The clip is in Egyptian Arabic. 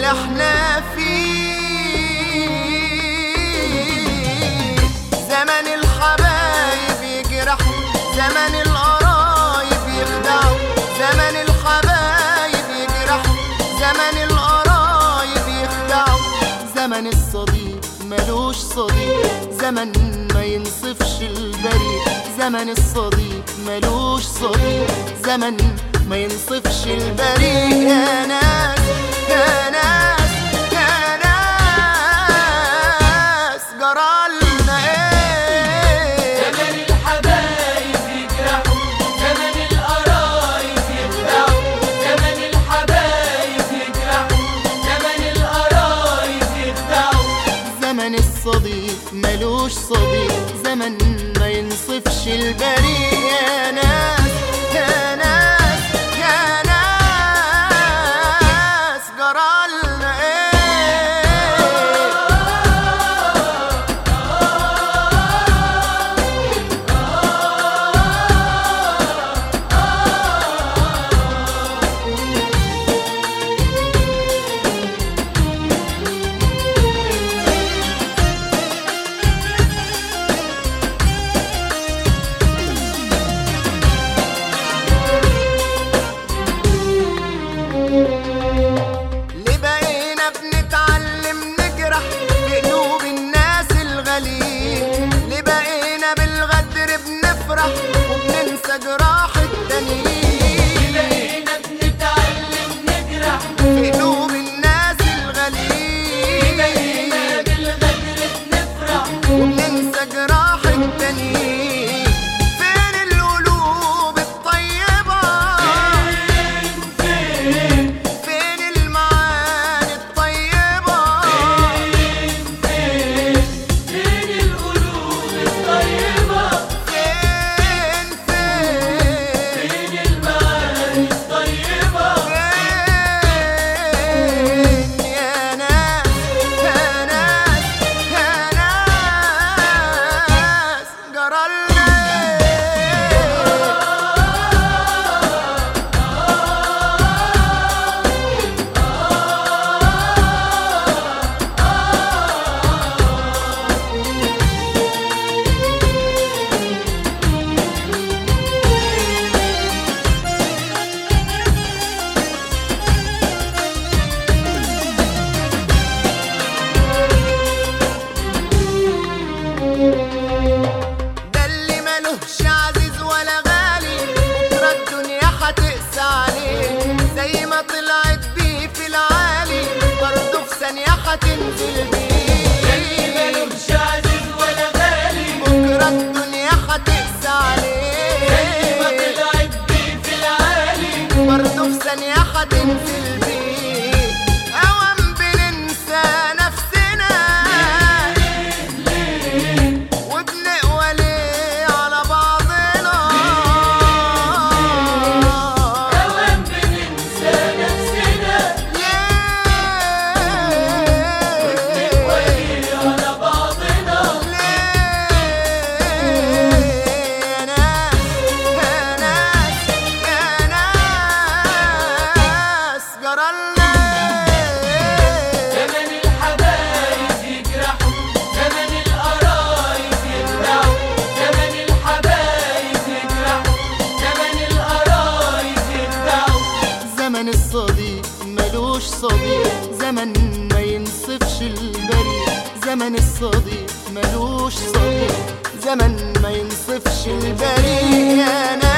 احنا فيه زمن الحبايب يجرحوا زمن القرايب يخدعوا زمن الحبايب يجرحوا زمن القرايب يخدعوا زمن الصديق ملوش صديق زمن ما ينصفش البريء زمن الصديق ملوش صديق زمن ما ينصفش البريء يا ناس يا ناس يا ناس جرالنا ايه زمن الحبايب يجرحوا زمن القرايب يخدعوا زمن الحبايب يجرحوا زمن القرايب يخدعوا زمن الصديق ملوش صديق زمن ما ينصفش البريء يا ناس يا ناس يا ناس جرالنا ايه ليه بقينا بنتعلم نجرح في قلوب الناس الغاليين ليه بقينا بالغدر بنفرح وبننسى جراح التانيين بقينا بنتعلم نجرح في قلوب الناس الغاليين بقينا بالغدر بنفرح وبننسى جراح التانيين فين القلوب الطيبة فين فين المعاني الطيبة فين فين القلوب الطيبة فين فين فين المعاني الطيبة فين يا ناس يا ناس يا ناس جرالنا ده اللي ملوش عزيز ولا غالي بكرة الدنيا هتقسى عليه زي ما طلعت بيه في العالي برضه في ثانية هتنزل اللي بيه ملوش عزيز ولا غالي بكرة الدنيا هتقسى زي ما عليه طلعت بيه في العالي برضه في ثانية هتنزل بيه أوام بننسى نفسنا وبنقوى ليه على بعضنا أوام بننسى نفسنا ليه وهي على بعضنا ليه يا ناس يا ناس يا ناس جرالنا زمن الحبايب يجرحوا زمن القرايب يخدعوا زمن الحبايب يجرحوا زمن القرايب يخدعوا زمن الصديق ملوش صديق زمن ما ينصفش البريء زمن الصديق ملوش صديق زمن ما ينصفش البريء يا ناس